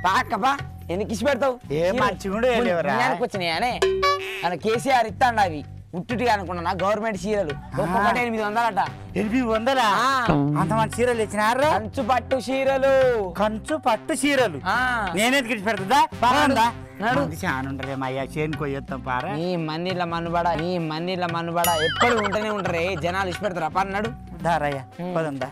పాకపా ఎందుకు ఇచ్చి పెడతావు ఏ మంచిగుండు ఏ లేవురా? వచ్చినాయి అనే మన కేసీఆర్ ఇస్తాండు అవి ఉట్టుటి అనుకున్నా గవర్నమెంట్ చీరలు ఒక్కొక్కటి ఎనిమిది వందలట ఎనిమిది వందలా ఆ. అంత మంచి చీరలు ఇచ్చినారా కంచు పట్టు చీరలు కంచు పట్టు చీరలు ఆ. నేనేది గిడిచి పెడుతుందా బాగుందా నడు. మంది చాలా ఉంటారే మా అయ్యా చేను కొయ్యొత్తాం పారా నీ మందిల మనుబడ నీ మందిల మనుబడ ఎప్పుడు ఉంటూనే ఉంటారే జనాలు ఇచ్చి పెడతారా పన్నాడు దారయ్య పదందా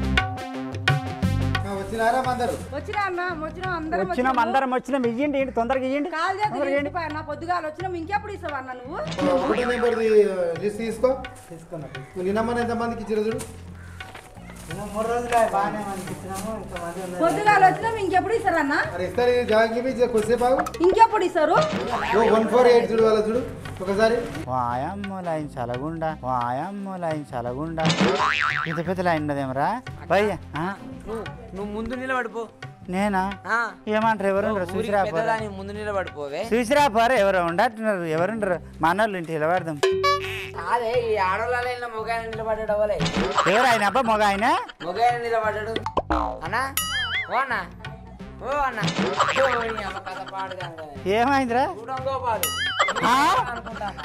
వచ్చినారా మందరు వచ్చినా అన్న వచ్చినా అందరం వచ్చినాం అందరం వచ్చినాం ఇయ్యండి ఇయ్యండి తొందరగా ఇయ్యండి కాలు చేతులు ఇరిగిపోయి పొద్దుగాలు వచ్చినాం ఇంకెప్పుడు ఇస్తావు అన్న నువ్వు ఒకటో నెంబర్ది లిస్ట్ తీసుకో తీసుకున్నా నిన్న మన ఎంతమందికి ఇచ్చారు చూడు మూడు రోజులు బాగానే మందికి ఇచ్చినాము ఇంతమంది ఉన్నారు. పొద్దుగాలు వచ్చినాం ఇంకెప్పుడు ఇస్తారు అన్న మరి ఇస్తారు జాగ్కి మీ కొద్దిసేపు ఆగు ఇంకెప్పుడు ఇస్తారు వన్ ఫోర్ ఎయిట్ చూడు వాళ్ళ చూడు ఒకసారి వాయమ్మ లైన్ చలగుండా వాయమ్మ లైన్ చలగుండా ఇంత పెద్ద లైన్ ఉన్నదేమరా భయ్య ఆ? నువ్వు నువ్వు ముందు నిలబడిపో నేనా ఆ. ఏమంటారు ఎవరుండరు ఊరికి చూసిరా పోరా పెద్దదాని ముందు నిలబడిపోవే చూసిరా పోరా ఎవరు ఉండట్టున్నారు ఎవరుండరు మనోళ్ళు ఇంటి నిలబడదాం అదే ఈ ఆడవాళ్ళ మొగాయన నిలబడ్డాడు అవ్వలే ఎవరు ఆయన అబ్బా మగ ఆయన మొగాయన నిలబడ్డాడు అన్నా ఓ అన్నా ఓ అన్నా ఓ, నీ అమ్మ కథ పాడుగాను కదా. ఏమైందిరా గూడెం గోపాలు ఆ? అనుకుంటానా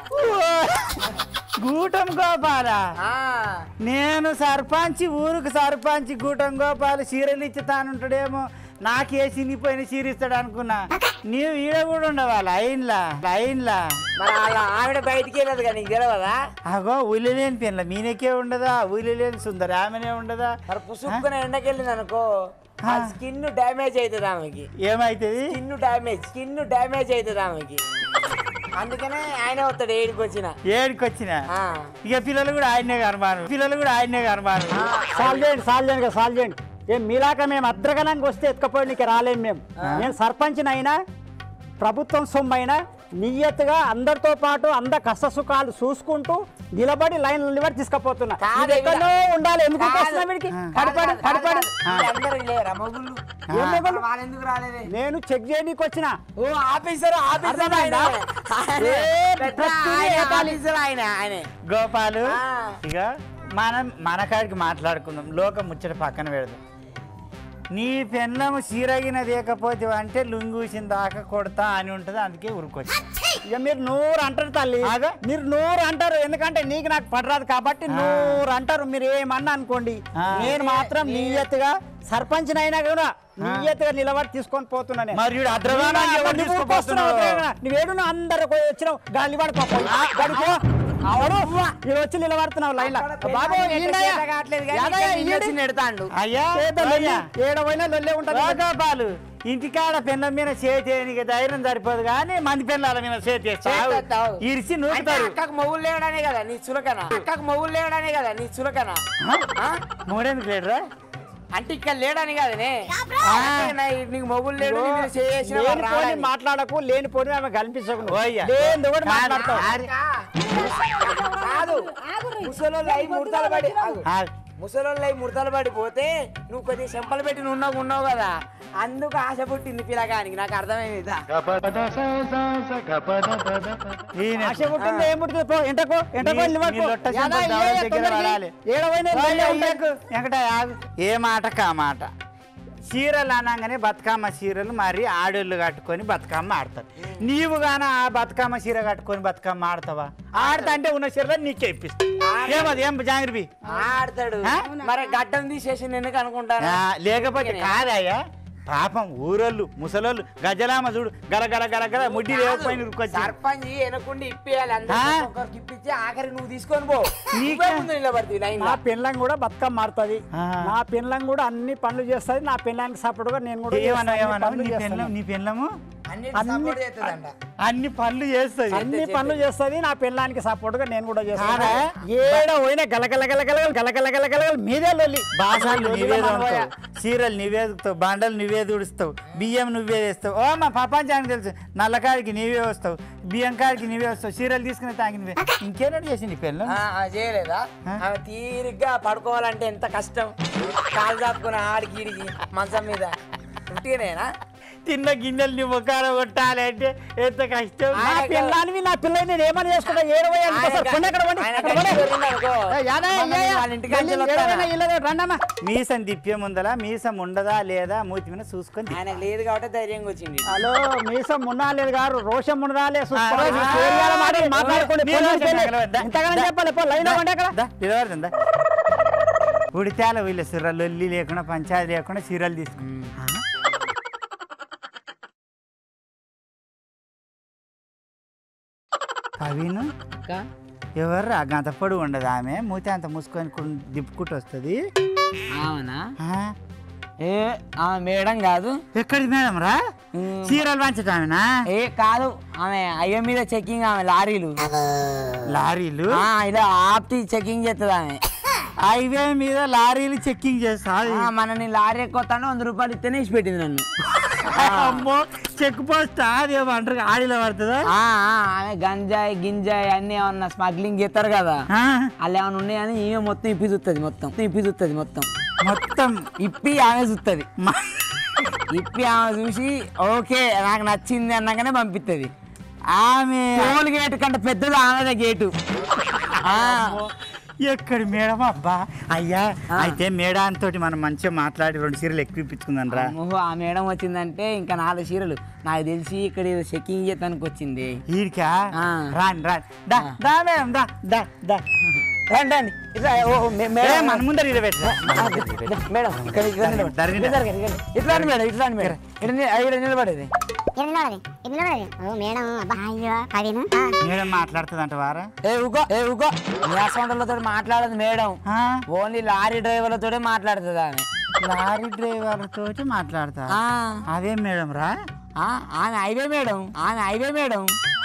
గూటం గోపాల ఆ, నేను సర్పంచ్ ఊరికి సర్పంచ్ గూటం గోపాల చీరలు ఇచ్చుతానుంటాడేమో నాకే చినిపోయిన చీర ఇస్తాడు అనుకున్నా నీవు ఈడ కూడా ఉండవా లైన్లా లైన్లా మరి అలా ఆవిడ బయటికి వెళ్ళదు కానీ నీకు తెలియదా అగో ఊలి లేని పెన్ల మీనకే ఉండదా ఊలి లేని సుందర ఆమెనే ఉండదా మరి పుసుక్కున ఎండకెళ్ళింది అనుకో ఆ స్కిన్ డ్యామేజ్ అవుతుంది ఆమెకి ఏమైతుంది స్కిన్ డ్యామేజ్ స్కిన్ డ్యామేజ్ అవుతుంది ఆమెకి అందుకనే ఆయన వస్తాడు ఏడికి వచ్చిన ఏడికి వచ్చిన ఆ. ఇక పిల్లలు కూడా ఆయనే కనమాను పిల్లలు కూడా ఆయనే కనమాను సాల్ చేయండి సాల్ చేయండి కదా, సాల్ చేయండి ఏం మీలాక మేము అద్రగనంగా వస్తే ఎత్తుకపోయి రాలేం మేము నేను సర్పంచ్నైనా ప్రభుత్వం సొమ్మైనా నియ్యతగా అందరితో పాటు అందరి కష్ట సుఖాలు చూసుకుంటూ నిలబడి లైన్ నిలబడి తీసుకుపోతున్నా కాదు ఇది ఎక్కడో ఉండాలి ఎందుకు కాదు. వస్తున్నా వీడికి కాదు, కడపడి కాదు, కడపడి కాదు. వీళ్ళందరూ లేరా మొగుళ్ళు ఏం మొగుళ్ళు? వాళ్ళు ఎందుకు రాలేదే నేను చెక్ చేయడానికి వచ్చిన ఓ ఆఫీసర్ ఆఫీసర్ అర్థమైందా? ఆయన ఏ పెద్ద ప్రతిదీ ఆయన ఏకాలి. ఆఫీసర్ ఆయన ఆయనే గోపాలు ఆ. ఇక మనం మన కాడికి మాట్లాడుకుందాం లోకం ముచ్చట పక్కన పెడదాం నీ పెన్లము చీరగిన లేకపోతే అంటే లుంగూసిన దాకా కొడతా అని ఉంటుంది అందుకే ఉరుకొచ్చి ఇక మీరు నూరు అంటారు తల్లి ఆగా. మీరు నూరు అంటారు ఎందుకంటే నీకు నాకు పడరాదు కాబట్టి నూరు అంటారు మీరు ఏమన్నా అనుకోండి ఆ. నేను మాత్రం నియ్యతగా సర్పంచ్ అయినా కూడా నియ్యతగా నిలబడి తీసుకొని పోతున్నా నేను. మరి వీడు అద్రగానా నువ్వు ఎవరు నువ్వు తీసుకుపోతున్నావు? వస్తున్నావు అద్రగానా. నువ్వేడు అందరు పోయి వచ్చినావు గాలి పడిపోయి గడిపో అవును మీరు వచ్చి నిలబడుతున్నావు లైన్ బాబు ఈయనయ్య. యాదయ్య, ఈయడి. నెడతాండు అయ్యా చేద్దాం లొల్లి. అయ్యా. ఏడ పోయినా లొల్లే ఉంటుంది రా గోపాలు ఇంటికాడ పెన్ల మీద చేతి ధైర్యం సరిపోదు కానీ మంది పెన్లాల మీద చేతి చేతేస్తావు. ఇరిసి అంటే నూకుతారు అక్కకు మొగులు లేవడానే కదా నీ చులకన అక్కకు మొగులు లేవడానే కదా నీ చులకన ఆ? మూడేందుకు లేడురా అంటే ఇక్కడ లేడని కదనే అంటే నా- నీకు మొగులు లేడు నీ మీద చేసిన వాడు లేనిపోని రాడని. మాట్లాడకు లేనిపోని ఆమె కల్పించకు నువ్వు. ఓయ్యా. లేనిది కూడా కాదు. మాట్లాడతావు ఆరి- కాదు ముసలోళ్ళు అయి ముడతలు పడి ఆగు. ఆ, ముసలోళ్ళు అయి ముడతలు పడిపోతే నువ్వు కొద్దిగా చెంపలు పెట్టి ఉన్నావు ఉన్నావు కదా అందుకు ఆశ పుట్టింది పిల్లగానికి నాకు అర్థమైంది ఇదా. ఈయన ఆశ పుట్టింది ఏం పుట్టింది పో ఎంటకో ఎంటకో నీ- నిలబడుకో. నీ లొట్ట యాదా, చెంపలు ఏడ దగ్గర తొందరగా పడాలి. ఏడ పోయినా ఓయ్యా, లొల్లే ఉంటుంది. అయ్యకు. వెంకటయ్య ఆగు. ఏ మాట కా మాట చీరలు అనగానే బతుకమ్మ చీరలు మరి ఆడోళ్ళు కట్టుకొని బతుకమ్మ ఆడతారు నీవు గాన ఆ బతుకమ్మ చీర కట్టుకొని బతుకమ్మ ఆడతావా ఆడతా అంటే ఉన్న చీరలు నీకే ఇప్పిస్తా ఏమది ఏం జాంగ్రీ ఆడతాడు ఆ? మరి గడ్డం తీసేసి ఎందుకు అనుకుంటాను లేకపోతే కాదయ్యా పాపం ఊరోళ్ళు ముసలోళ్ళు గజలామ చూడు గల గల గల గల ముడ్డి లేకపోయిన ఉరుకొచ్చి సర్పంచ్ ఎనకుండి ఇప్పేయాలి ఆ? అందరికి ఒక్కొక్కరికి ఇప్పించి ఆఖరి నువ్వు తీసుకొని పో నీకే- నీకే ముందు నిలబడుతుంది లైన్ నా పెళ్ళం కూడా బతుకమ్మ ఆడుతుంది ఆ. నా పెళ్ళం కూడా అన్ని పనులు చేస్తుంది నా పెళ్ళానికి సపోర్ట్ గా నేను కూడా ఏమన్నా చేస్తా, అన్ని ఏమన్నా పనులు నీ చేస్తాను. పెళ్ళం నీ పెళ్ళము అన్ని అన్ని- సపోర్ట్ చేస్తుందంట అన్ని పనులు చేస్తుంది అన్ని పనులు చేస్తుంది నా పెళ్ళానికి సపోర్ట్ గా నేను కూడా చేస్తాను కాదా? ఏడ పోయినా గలగల గలగల గలగల గలగల మీదే లొల్లి బాసాలు లొల్లిగా నువ్వే మనబోయా. తోముతావు చీరలు నువ్వే ఉతుకుతావు బండలు నువ్వే తుడుస్తావు బియ్యం నువ్వే వేస్తావు ఓ మా ప్రపంచానికి తెలుసు నల్లకాడికి నీవే వస్తావు బియ్యం కాడికి నీవే వస్తావు చీరలు తీసుకుని తాగి నువ్వే ఇంకేనాడు చేసి నీ పెళ్ళం ఆ, ఆ, చేయలేదా ఆమె తీరిగ్గా పడుకోవాలంటే ఎంత కష్టం కాలు చాపుకుని ఆడికి ఈడికి మంచం మీద ఉట్టిగానేనా తిన్న గిన్నెలు నీ ముఖాన కొట్టాలంటే ఎంత కష్టం నా పిల్లానివి నా పిల్లని నేను ఏమని చేసుకుంటా ఏడవై మీసం తిప్పే ముందల మీసం ఉండదా లేదా మూతి మీద చూసుకొని తిప్పు. ఆయనకు లేదు కాబట్టి ధైర్యంగా వచ్చింది హలో మీసం మున్నాలేదు గారు రోషం మునరాలే ఆ, ఆ, మాట్లాడుకోండి మీరు ఫోన్ కొంచెం చేసి తగలవద్దా? ఇంతగానే దా, చెప్పాలి పో లైన్ అవ్వండి అక్కడ దా, నిలబడుతుందా ఉడితాల వీళ్ళ సిర్ర లొల్లి లేకుండా పంచాయతీ లేకుండా చీరలు తీసుకు కవిను ఎవరు గంత పొడుగు ఉండదు ఆమె మూతి అంత మూసుకొని కు- దిప్పుకుంటూ వస్తుంది అవునా ఏ ఆమె మేడం కాదు ఎక్కడి మేడం రా చీరలు పంచటామేనా ఏ కాదు ఆమె అయ్య మీద చెకింగ్ ఆమె లారీలు లారీలు ఆ, ఇలా ఆప్తి చెకింగ్ చేస్తుంది ఆమె హైవే మీద లారీలు చెక్కింగ్ చేస్తా ఆ, మనని లారీ ఎక్కుతాను వంద రూపాయలు ఇస్తేనే ఇచ్చి పెట్టింది నన్ను అమ్మో చెక్ పోస్ట్ అదేమంటారు ఆడిలో పడుతుందా ఆ, ఆ, ఆమె గంజాయి గింజాయి అన్ని ఏమన్నా స్మగ్లింగ్ చేస్తారు కదా ఆ, అలా ఏమైనా ఉన్నాయని ఈమె మొత్తం ఇప్పి చూస్తుంది మొత్తం ఇప్పి చూస్తుంది మొత్తం మొత్తం ఇప్పి ఆమె చూస్తుంది మ- ఇప్పి ఆమె చూసి ఓకే నాకు నచ్చింది అన్నాకనే పంపిస్తుంది ఆమె టోల్ గేట్ కంటే పెద్దది ఆమెదే గేటు ఆ, ఎక్కడి మేడం అబ్బా అయ్యా అయితే మేడం తోటి మనం మంచిగా మాట్లాడి రెండు చీరలు ఎక్కువ ఇప్పించుకుందాం రా అమ్మో, ఆ మేడం వచ్చిందంటే ఇంకా నాలుగు చీరలు నాకు తెలిసి ఇక్కడ ఏదో చెకింగ్ చేస్తానికి వచ్చింది ఈడికా ఆ. రాని రాని దా దా మేడం దా దా దా రండి రండి ఇట్లా ఓ, ఓ, మే- ఏ, మేడం మన ముందర ఇడ పెట్టు మేడం ఇక్కడ ఇక్కడ నిలబడి. జరిగిందా? ఇక్కడ జరగండి, ఇక్కడ. ఇట్లా రండి మేడం ఇట్లా రండి మేడం ఇక్కడ ని- ఇక్కడ నిలబడేది ఇది నిలబడది ఇది నిలబడది ఓ మేడం అబ్బా అయ్యో కవిను మేడం మాట్లాడుతుంది వారా ఏ ఊకో ఏ ఊకో మీ అసౌంట్లతో మాట్లాడదు మేడం ఆ, ఓన్లీ లారీ డ్రైవర్లతోనే మాట్లాడుతుంది ఆమె లారీ డ్రైవర్ తోటి మాట్లాడతా ఆ, అదే మేడం రా ఆ, ఆమె హైవే మేడం ఆమె highway madam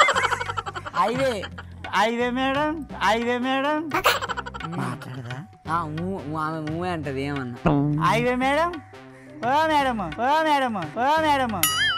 highway highway madam highway madam మాట్లాడదా ఆ, ఊ- ఊ- ఆమె మూవే అంటది ఏమన్నా హైవే మేడం ఓ మేడం ఓ మేడం ఓ మేడం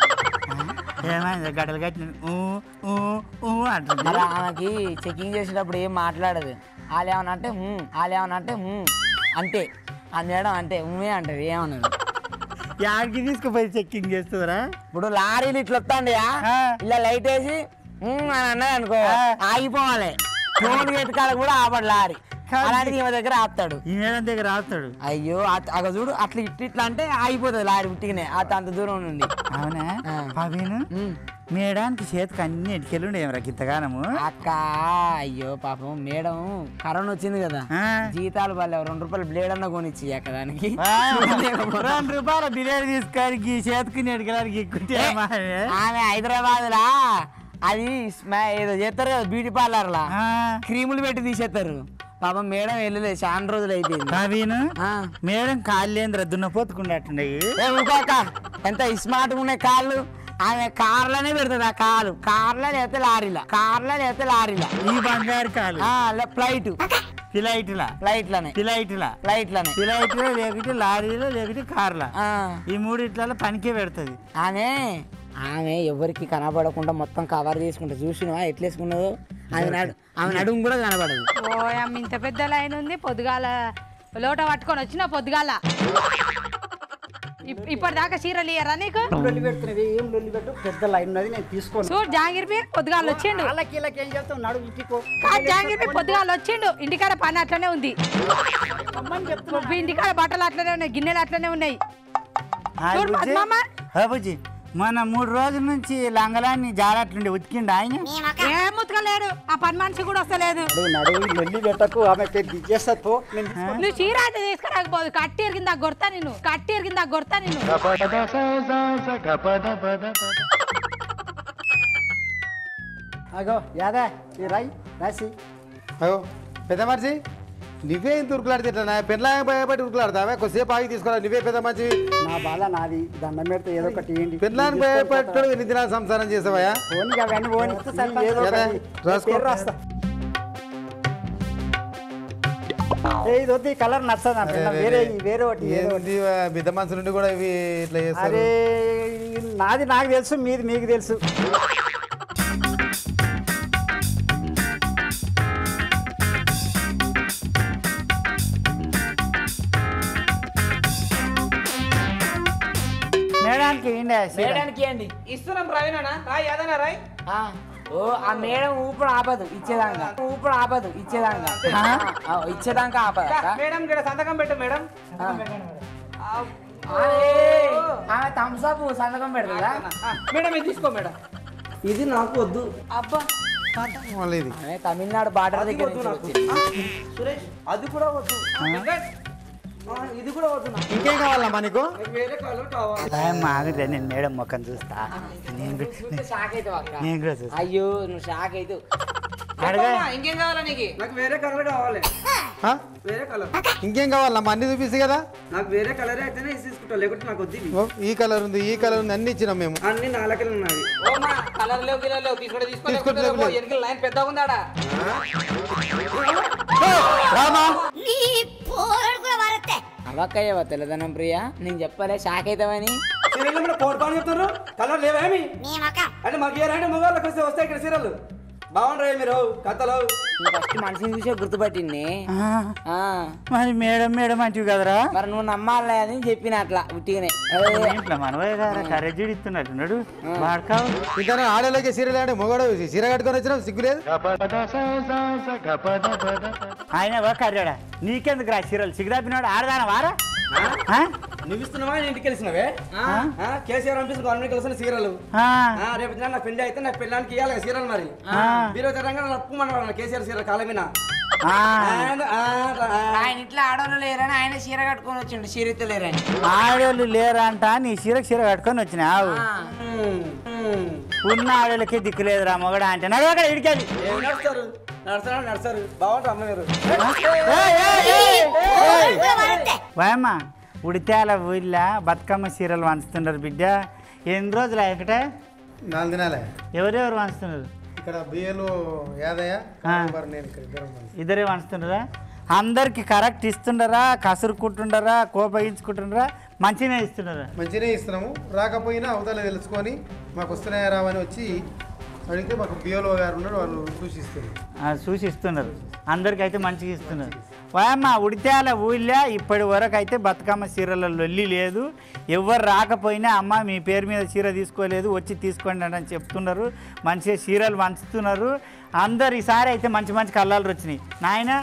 ఏమైంది గడ్డలు కట్టిన ఊ ఊ ఊ అంటుంది మరి ఆమెకి చెకింగ్ చేసేటప్పుడు ఏం మాట్లాడదు వాళ్ళు ఏమన్నా అంటే "ఊ", వాళ్ళు ఏమన్నా అంటే "ఊ", అంతే ఆ మేడం అంటే ఊమే అంటది ఏమన్నది యాడికి తీసుకుపోయి చెక్కింగ్ చేస్తుందిరా ఇప్పుడు లారీలు ఇట్లా వస్తాండియా ఆ. ఇలా లైట్ వేసి "ఊ" అని అన్నది అనుకో ఆగిపోవాలి టోల్ గేట్ కాడ కూడా ఆపడు లారీ కాదు. అలాంటిది ఈమె దగ్గర ఆపుతాడు ఈ మేడం దగ్గర ఆపుతాడు అయ్యో అట్- అగ చూడు అట్లా ఇట్లా ఇట్లా అంటే ఆగిపోతుంది లారీ ఉట్టిగానే అత అంత దూరం నుండి అవునా ఆ. పవీను ఉమ్. మేడానికి చేతికి అన్ని ఎటుకెళ్ళి ఉండేవి గింతగానము అక్క అయ్యో పాపం మేడం కరోనా వచ్చింది కదా ఆ. జీతాలు వాళ్ళ రెండు రూపాయలు బ్లేడ్ అన్న కొనిచ్చి అక్క దానికి ఆ, రెండు రూపాయల బిర్యానీ తీసుకొని గీ చేతికి నెడికడానికి ఎక్కుంటే ఆమె హైదరాబాద్ లా అది స్మా- ఏదో చేస్తారు కదా బ్యూటీ పార్లర్ లా క్రీములు పెట్టి తీసేస్తారు పాపం మేడం వెళ్ళలేదు చాలా రోజులు అయిపోయింది పవీను ఆ. మేడం కాళ్ళేంద్ర దున్నపోతుకుండట్టుండే ఏ ఊకోక ఎంత స్మార్ట్గా ఉన్నాయి కాళ్ళు ఆమె కార్లోనే పెడుతుంది ఆ కాలు కార్లో లేకపోతే లారీలా కార్లో లేకపోతే లారీలా ఈ బంగారు కాలు ఫ్లైట్ ఫ్లైట్లా ఫ్లైట్లనే ఫ్లైట్లా ఫ్లైట్లనే ఫ్లైట్లో లేకుంటే లారీలో లేకుంటే కార్లా ఆ. ఈ మూడిట్లలో పనికే పెడుతుంది ఆమె ఆమె ఎవరికి కనబడకుండా మొత్తం కవర్ చేసుకుంటా చూసినవా ఎట్లా వేసుకున్నదో ఆమె నడు ఆమె నడుము కూడా కనబడదు ఓ అమ్మ ఇంత పెద్ద లైన్ ఉంది పొద్దుగాల లోట పట్టుకొని వచ్చిన పొద్దుగాల ఇప్- ఇప్పటిదాకా చీరలు ఇయ్యరా నీకు లొల్లి పెడుతున్నది ఏం లొల్లి పెట్టు పెద్ద లైన్ ఉన్నది నేను తీసుకోను చూడు జాంగిరిపి పొద్దుగాల వచ్చిండు వాళ్ళకి వీళ్ళకి ఏం చెప్తావు నడు ఇంటికో కాదు జాంగిరిపి పొద్దుగాల వచ్చిండు ఇంటికాడ పని అట్లనే ఉంది ఇంటికాడ బట్టలు అట్లనే ఉన్నాయి గిన్నెలు అట్లనే ఉన్నాయి హాయ్ చూడు బుజ్జి. పద్మమ్మ. హాయ్ బుజ్జి మన మూడు రోజుల నుంచి లంగలాన్ని జారట్లుండి ఉతికిండు ఆయన ఏం ముతకలేడు ఆ పని మనిషి కూడా వస్తలేదు నడు నడు ఈ లొల్లి పెట్టకు ఆమె పెద్ద ఇచ్చేస్తుంది పో నేను తీసుకోను. నువ్వు చీర అయితే తీసుకురాకపోదు కట్టి ఎరిగిందా కొడతా నేను కట్టి ఎరిగిందా కొడతా నేను అగో యాదా ఈ రై రాసి అయ్యో పెద్ద మనిషి నువ్వే ఇంత ఉరుకులాడితే ఎట్లా పెళ్ళ భయపడి ఉరుకులాడతావే కొద్దిసేపు ఆగి తీసుకోవాలి నువ్వే పెద్ద మనిషి నా బాధ నాది దండం పెడితే ఏదో ఒకటి ఇవ్వండి పెళ్ళాన్ని భయపడ్డాడు ఎన్ని దినాలు సంసారం చేసావయ్యా ఓని అవన్నీ ఓని నీ ఏదో కదా, ఒకటి రాసుకో. పేరు రాస్తా ఏ, ఇది వద్దు ఈ కలర్ నచ్చదు నాకు వేరే వేరే ఒకటి ఏదో ఒకటి. ఏంది పెద్ద మనుషుల నుండి కూడా ఇవి ఇట్లా చేస్తారు అరే నాది నాకు తెలుసు మీది మీకు తెలుసు మేడానికి ఏంటి ఆ చీర? మేడానికి ఇవ్వండి ఇస్తున్నాం రాయినా రాయి అదనా రాయి ఆ, ఓ ఆ మేడం ఊపిరి ఆపదు ఇచ్చేదాకా ఊపిరి ఆపదు ఇచ్చేదాకా ఆ, ఇచ్చేదాకా ఆపదు అక్క. మేడం ఇక్కడ సంతకం పెట్టు మేడం ఆమె థమ్స్అప్ సంతకం పెడుతుందా ఆ, మేడం ఇది తీసుకో మేడం ఇది నాకు వద్దు అబ్బా మళ్ళీ ఇది ఆమె తమిళనాడు బార్డర్ దగ్గర నుంచి వచ్చింది. సురేష్ అది కూడా వద్దు వెంకట్, ఆ, ఇది కూడా వద్దు నాకు ఇంకేం కావాలమ్మా నీకు నాకు వేరే కలర్ కావాలి రాయమ్మ ఆగురా నేను మేడం ముఖం చూస్తా నేను కూడా- చూస్తే షాక్ అవుతావు అక్క నేను కూడా చూస్తా అయ్యో నువ్వు షాక్ అవుతావు అడగా చెప్పమ్మా, ఇంకేం కావాలా నీకు నాకు వేరే కలర్ కావాలి ఆ? వేరే కలర్ ఇంకేం కావాలమ్మా అన్ని చూపిస్తే కదా నాకు వేరే కలర్ అయితేనే ఇది తీసుకుంటా లేకుంటే నాకు వద్దు ఇవి. ఓ, ఈ కలర్ ఉంది ఈ కలర్ ఉంది అన్ని ఇచ్చినాం మేము అన్ని నాలుగు ఉన్నాయి కలర్ లేవు గిలర్ లేవు తీసుకుంటే తీసుకో తీసుకో, లేకపోతే లేకపోతే పో. వెనకాల లైన్ పెద్దగా ఉందాడా రామా నీ పోరడు కూడా వారತ್ತೆ అవక్కయ్యవా తెల్లదనం ప్రియ నేను చెప్పలే షాక్ అవుతావని సీరియల్ మీద కోరుకోని చెప్తున్నారు కలర్ లేవేమి మేమక్క అంటే మాకు ఏ రండి మొబైల్లోకి వస్తే వస్తాయి ఇక్కడ సీరియల్ బాగుంటాయి మీరు కథలు ఫస్ట్ మనిషిని చూసే గుర్తుపట్టింది ఆ, మరి మేడం మేడం అంటివి కదరా మరి నువ్వు నమ్మాలే అని చెప్పిన అట్లా ఉట్టిగానే ఇంట్లో మనవయ్య గారు కరెజ్జుడు ఇస్తున్నట్టున్నాడు వాడకావు ఇంకా ఆడలోకి సీరియల్ అంటే మొగడు చీర కట్టుకొని వచ్చినావు సిగ్గులేదు ఆయన ఒక కర్రాడా నీకెందుకు రా చీరలు సిగ్గుదాపినాడు ఆడదాన వారా ఆ? నువ్వు ఇస్తున్నావా నేను ఇంటికి వెళ్ళినవే కేసీఆర్ పంపిస్తుంది గవర్నమెంట్ కలిసిన సీరియల్ ఆ. రేపు దినాన నా పెళ్లి అయితే నా పెళ్ళానికి ఇవ్వాలి సీరియల్ మరి మీరు తెలంగాణ నప్పుమన్నాడు కేసీఆర్ సీరియల్ కాలం మీద ఆ. And, ఆ, ఆ, ఆయన ఇంట్లో ఆడవాళ్ళు లేరని ఆయన చీర కట్టుకొని వచ్చిండు చీరతో లేరని ఆడోళ్ళు లేరంట నీ చీర చీర కట్టుకొని వచ్చినావు ఉమ్, ఉమ్. ఉన్న ఆడోళ్ళకి దిక్కు లేదురా మొగడా అంటే నడవక ఇడికెళ్ళి ఏం నడుస్తారు నడుస్తారు నడుస్తారు బాగుంటారు అమ్మ గారు పోరడు కూడా వారತ್ತೆ వాయమ్మ ఉడితేల ఊళ్ళో బతుకమ్మ చీరలు వంచుతున్నారు బిడ్డ ఎన్ని రోజులు ఒకటే నాలుగు దినాలే ఎవరెవరు వంచుతున్నారు ఇక్కడ బియ్యలు యాదయ్య ఆ. మరి నేను ఇక్కడ ఇద్దరం ఉన్నాం. ఇద్దరే వంచుతున్నారా అందరికి కరెక్ట్ ఇస్తుండరా కసురుకుంటుండరా కోపగించుకుంటుండరా మంచిగా ఇస్తున్నారా మంచిగానే ఇస్తున్నాము రాకపోయినా అవతల తెలుసుకొని మాకు వస్తున్నాయా రావని వచ్చి అడిగితే మాకు బియ్యలో గారు ఉన్నారు వాళ్ళు సూచిస్తారు ఆ, చూసి ఇస్తున్నారు అందరికి అయితే మంచిగా ఇస్తున్నారు వాయమ్మ ఉడితేల ఊళ్ళో ఇప్పటి వరకు అయితే బతుకమ్మ చీరల లొల్లి లేదు ఎవరు రాకపోయినా అమ్మ మీ పేరు మీద చీర తీసుకోలేదు వచ్చి తీసుకోండి అని చెప్తున్నారు మంచిగా చీరలు వంచుతున్నారు అందరు ఈసారి అయితే మంచి మంచి కళ్ళాలు వచ్చినాయి నాయన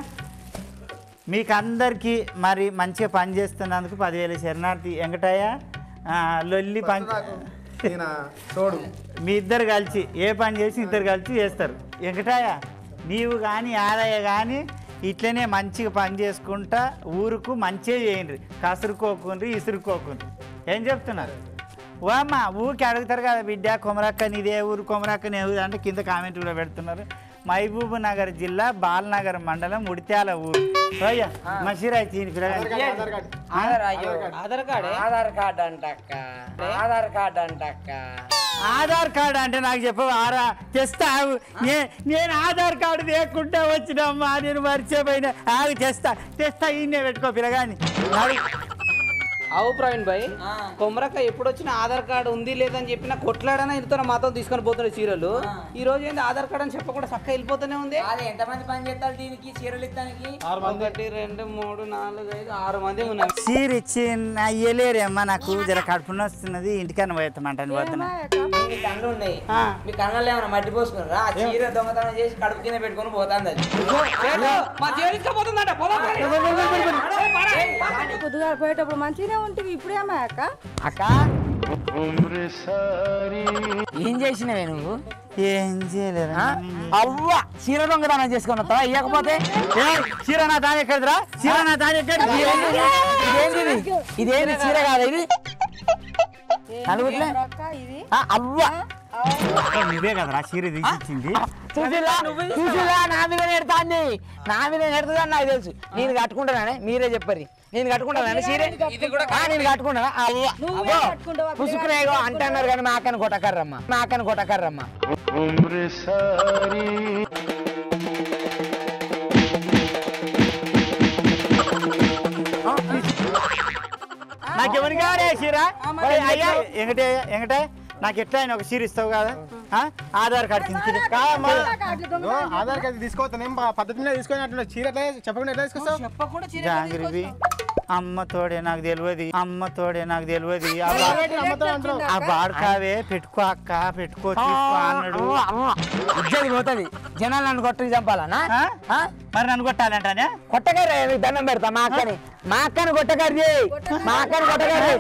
మీకు అందరికీ మరి మంచిగా పని చేస్తున్నందుకు పదివేల శరణార్థి వెంకటయ్య ఆ, లొల్లి పని ఈయన తోడు మీ ఇద్దరు కలిసి ఏ పని చేసి ఇద్దరు కలిసి చేస్తారు వెంకటయ్య నీవు కానీ ఆదాయ కానీ ఇట్లనే మంచిగా పని చేసుకుంటా ఊరుకు మంచిగా చేయండి కసురుకోకుండ్రి ఇసురుకోకుండ్రి ఏం చెప్తున్నారు ఓ అమ్మ ఊరికి అడుగుతారు కదా బిడ్డ కొమరక్క నీదే ఊరు కొమరక్క నీ ఊరు అంటే కింద కామెంట్ కూడా పెడుతున్నారు మహబూబ్ నగర్ జిల్లా బాలనగర్ మండలం ఉడిత్యాల ఊరు ఓయ్య మసీరాయి తీని పిల్లగాని ఆధార్ అయ్యో ఆధార్ కార్డ్ ఆధార్ కార్డ్ అంటక్క ఆధార్ కార్డ్ అంటక్క ఆధార్ కార్డు అంటే నాకు చెప్పవు ఆరా తెస్తా ఆగు. నే- నేను ఆధార్ కార్డు లేకుండా వచ్చినమ్మా నేను మర్చిపోయినా ఆగు తెస్తా తెస్తా ఈయనే పెట్టుకో పిల్లగాని అడుగు. అవు ప్రవీణ్ భాయ్ కొమరక్క ఎప్పుడు వచ్చిన ఆధార్ కార్డు ఉంది లేదని చెప్పిన కొట్లాడన ఇంతో మాతో తీసుకొని పోతున్న చీరలు ఈ రోజు ఏంది ఆధార్ కార్డు అని చెప్పకుండా చక్క వెళ్ళిపోతూనే ఉంది అది ఎంతమంది పని చేస్తారు దీనికి చీరలు ఇస్తానికి ఒకటి రెండు మూడు నాలుగు ఐదు ఆరు మంది ఉన్నారు చీర ఇచ్చి అయ్యలేరేమ్మా నాకు జర కడుపున వస్తున్నది ఇంటికన్నా పోతామంటాను పోతున్నా మీ కళ్ళు ఉన్నాయి మీ కళ్ళల్లో ఏమైనా మట్టి పోసుకున్నారా ఆ చీర దొంగతనం చేసి కడుపు కింద పెట్టుకొని పోతాంది అది మా జీవించబోతుందట పోదాం మరి. పొద్దుగా పోయేటప్పుడు మంచిగానే ఉంటుంది ఇప్పుడేమా అక్క అక్క ఏం చేసినవే నువ్వు ఏం చేయలేరు ఆ? అవ్వ చీర దొంగతనం చేసుకుని వస్తావా ఇవ్వకపోతే చీర నా దాని ఎక్కడిదిరా చీర నా దాని ఎక్కడి ఇదేంటిది ఇదేంటిది ఇదేంటి చీర కాదా ఇది నలుగుట్లే అక్క ఇది ఆ, అవ్వ నువ్వే కదరా చీర తీసి ఇచ్చింది చూసిలా చూసిలా నా మీద నెడతాంది నా మీద నెడుతుందని నాకు తెలుసు నేను కట్టుకుంటానే మీరే చెప్పరి నేను కట్టుకుంటానండి సీరే ఆ, నేను కట్టుకుంటానా అవ్వ నువ్వే అవ్వ కట్టుకుంటావా? పుసుకునేగో అంటున్నారు కానీ మాకని కొట్టకర్రమ్మ మాకని కొట్టకర్రమ్మ నాకు ఎవరు కావాలి చీర ఒరేయ్ అయ్యా ఎంగటే ఎంగటే నాకు ఎట్లా అయినా ఒక చీర ఇస్తావు కదా ఆ? ఆధార్ కార్డు కింద చీర. కాదమ్మా. కార్డులు ఇదిగో, ఆధార్ కార్డు తీసుకోవద్దు నేను పద్ధతిలో తీసుకొని అట్లా చీర ఎట్లా చెప్పకుండా ఎట్లా తీసుకొస్తావు చెప్పకుండా జాంగ్రీవి అమ్మ తోడే నాకు తెలియదు అమ్మ తోడే నాకు తెలియదు ఆ బా- ఆ బాడకావే పెట్టుకో అక్క పెట్టుకో తీసుకో అన్నాడు ఇజ్జది పోతుంది జనాలు నన్ను కొట్టుకు చంపాలనా ఆ? ఆ? మరి నన్ను కొట్టాలంటానే కొట్టగారు నీకు దండం పెడతా మా అక్కని మా అక్కని కొట్టగారు మా అక్కని కొట్టగారు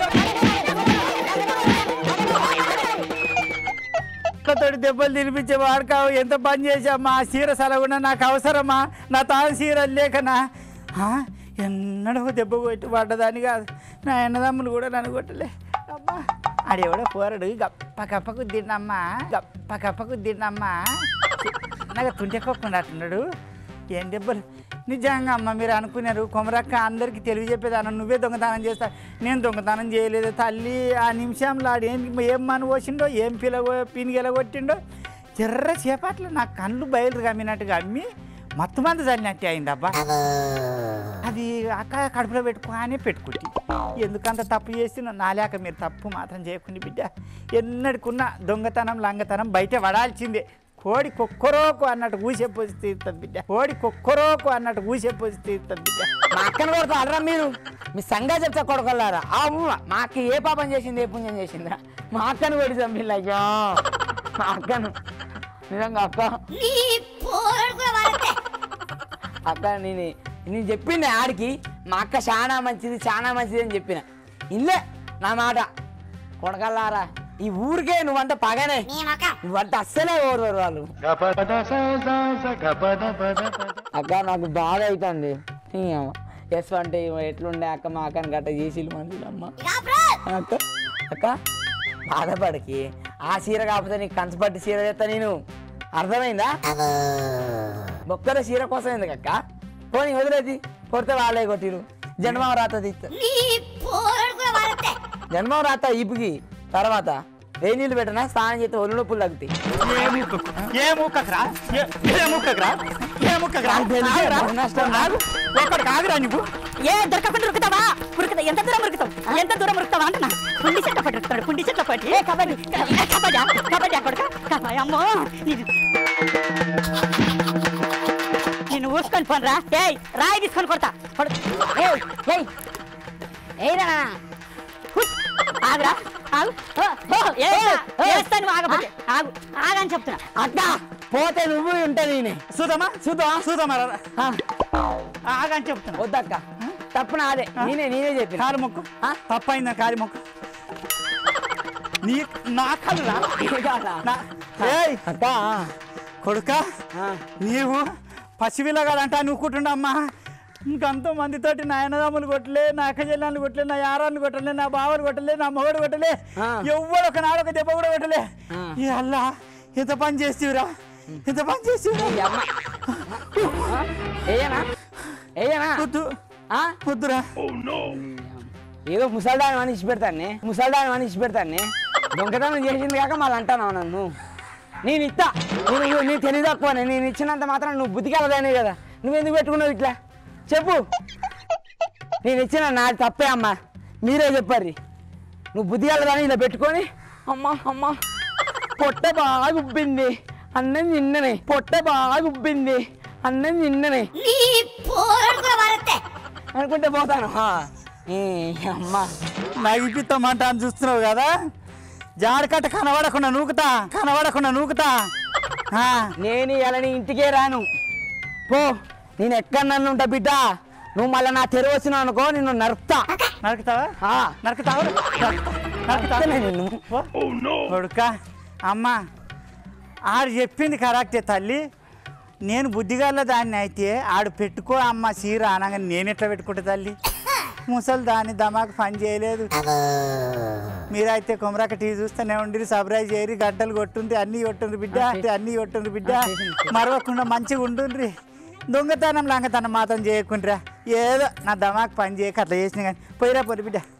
తోటి దెబ్బలు తినిపించే వాడుకావు ఎంత పని చేశామ్మా ఆ చీర సలగున్నా నాకు అవసరమా నా తాను చీర లేకనా ఆ? ఎన్నడో దెబ్బ కొట్టి పడ్డదాని కాదు నా అన్నదమ్ములు కూడా నన్ను కొట్టలే అమ్మా ఆడెవడో పోరడు గప్ప గప్పకు తిన్నమ్మా గప్ప గప్పకు తిన్నమ్మా నాకు తుంటెక్కొక్కున్నట్టున్నాడు ఏం దెబ్బలు నిజంగా అమ్మ మీరు అనుకున్నారు కొమరక్క అందరికీ తెలివి చెప్పేదాన్ని నువ్వే దొంగతనం చేస్తా నేను దొంగతనం చేయలేదు తల్లి ఆ నిమిషంలో ఆడు ఏం ఏం మన పోసిండో ఏం పిల పినిగెల కొట్టిండో ఎర్ర చేపట్లు నా కళ్ళు బయలు కమ్మినట్టుగా అమ్మి మొత్తం అంతా చల్లినట్టే అయింది అబ్బా అది అక్క కడుపులో పెట్టుకోనే పెట్టుకుంటే ఎందుకంత తప్పు చేసిన నాలేక మీరు తప్పు మాత్రం చేయకుండా బిడ్డ ఎన్నటికున్న దొంగతనం లంగతనం బయట పడాల్సిందే కోడి కుక్కరోకు అన్నట్టు ఊసే పోసి తీరుతుంది బిడ్డ కోడి కుక్కరోకు అన్నట్టు ఊసే పోసి తీరుతుంది బిడ్డ మా అక్కని కొడతా అడరా మీరు మీ సంగా చెప్తా కొడకల్లారా అమ్మ మా అక్క ఏ పాపం చేసింది ఏ పుణ్యం చేసిందా మా అక్కను కొడి చంపిల్లు అయ్యో మా అక్కను నిజంగా అక్క అక్క నేను నేను చెప్పింది ఆడికి మా అక్క చాలా మంచిది చాలా మంచిది అని చెప్పిన ఇల్లే నా మాట కొడకల్లారా ఈ ఊరికే నువ్వంటే పగనే నువ్వంటే అస్సలే ఓడరు వాళ్ళు అక్క నాకు బాధ అవుతుంది ఎస్ అంటే ఎట్లుండే అక్క మా అక్కని గట్ట చేసి మందులు అమ్మ అక్క అక్క బాధపడకి ఆ చీర కాకపోతే నీకు కంచపట్టి చీర చేస్తా నేను అర్థమైందా బొక్కల చీర కోసం ఎందుకు అక్క పోనీ వదిలేది కొడితే వాళ్ళే కొట్టిరు జన్మం రాత తీస్తా జన్మం రాత ఇపుకి తర్వాత వేడి నీళ్ళు పెట్టనా స్నానం చేస్తే ఒళ్ళు నొప్పులు తగ్గుతాయి ఏ ముక్కకు ఏ ముక్కకురా ఏ- ఏ ముక్కకురా ఏ ముక్కకురా నాకు తెలుసు, ఆగురా. నాకు నష్టం. ఆగు. ఒక్కడు కాదురా నువ్వు ఏ దొరకకుండా ఉరుకుతావా ఉరుకుతా ఎంత దూరం ఉరుకుతావు ఎంత దూరం ఉరుకుతావా అంటున్నా పుండి చెట్ల పట్టి ఉరుకుతాడు పుండి చెట్ల పట్టి ఏ కబడ్డీ ఏ కబడ్డీ కబడ్డీ అక్కడ కబడ్డీ అమ్మో నేను నేను ఊసుకొని పోనరా ఏయ్ రాయి తీసుకొని కొడతా కొడు ఏయ్ ఏయ్ ఏయ్రా హుట్. ఆగురా ఆగు ఓ, ఓ, ఏయ్రా. ఏస్తాను ఆగపోతే ఆగు ఆగని చెప్తున్నా అక్క పోతే నువ్వు ఉంటే నేనే చూద్దామా చూద్దామా చూద్దామా రా. ఆ, ఆగని చెప్తున్నా వద్దక్క తప్పు నాదే నేనే నేనే చెప్పిన కాలు మొక్కు ఆ? తప్పైందా కాలి మొక్కు నీ నా కళ్ళు రా నా- ఏయ్ అక్క కొడుక ఆ, నీవు పసిపిల్లగాడంట అనుకుంటుండమ్మా ఇంకంతో మందితోటి నా అన్నదమ్ములు కొట్టలే నా అక్క చెల్లెళ్ళు కొట్టలే నా యారాన్ని కొట్టలే నా బావలు కొట్టలే నా మొగడు కొట్టలే ఆ. ఎవ్వడు ఒక నాడు ఒక దెబ్బ కూడా కొట్టలే ఆ. ఈ అల్లా ఎంత పని చేస్తీవురా ఎంత పని చేస్తీవురా ఈ అమ్మ ఆ, ఏయనా ఏయనా వద్దు ఆ? వద్దురా ఏదో ముసల్దాని అని ఇచ్చి పెడతాను ముసల్దాని అని ఇచ్చి పెడతాను దొంగతనం చేసింది కాక మళ్ళీ అంటాను నన్ను నేను ఇస్తా నేను నేను తెలివి తక్కువ నేను ఇచ్చినంత మాత్రం నువ్వు బుద్ధి కలదానే కదా నువ్వు ఎందుకు పెట్టుకున్నావు ఇట్లా చెప్పు నేను ఇచ్చిన నాది తప్పే అమ్మా మీరే చెప్పారు నువ్వు బుద్ధి కలదని ఇలా పెట్టుకొని అమ్మా అమ్మా పొట్ట బాగా ఉబ్బింది అన్నం నిన్ననే పొట్ట బాగా ఉబ్బింది అన్నం నిన్ననే అనుకుంటే పోతాను ఆ. ఈ అమ్మా నగిపిస్తామంట అని చూస్తున్నావు కదా జాడకట్ట కనబడకుండా నూకుతా కనబడకుండా నూకుతా ఆ, నేను ఇలా నీ ఇంటికే రాను పో నేను ఎక్కడ నన్ను ఉంటా బిడ్డ నువ్వు మళ్ళీ నా తెరవ వచ్చినావు అనుకో నిన్ను నరుపుతా నరుకుతావా ఆ, నరుకుతావా నరుకుతావా నరుకుతానే నిన్ను కొడుక అమ్మ ఆడు చెప్పింది కరెక్టే తల్లి నేను బుద్ధిగల దాన్ని అయితే ఆడు పెట్టుకో అమ్మ చీర అనగా నేను ఎట్లా పెట్టుకుంటా తల్లి ముసలి దాన్ని దమాకు పని చేయలేదు మీరైతే కొమరాక టీవీ చూస్తూనే ఉండి సబ్రైజ్ చేయరి గంటలు కొట్టుంది అన్నీ కొట్టుండ్రి బిడ్డ అన్నీ కొట్టుండ్రి బిడ్డ మరవకుండా మంచిగా ఉంటుండ్రి దొంగతనం లంగతనం మాత్రం చేయకుండ్రా ఏదో నా దమాకు పని చేయక అట్లా చేసిన కానీ పోయిరా పోరు బిడ్డ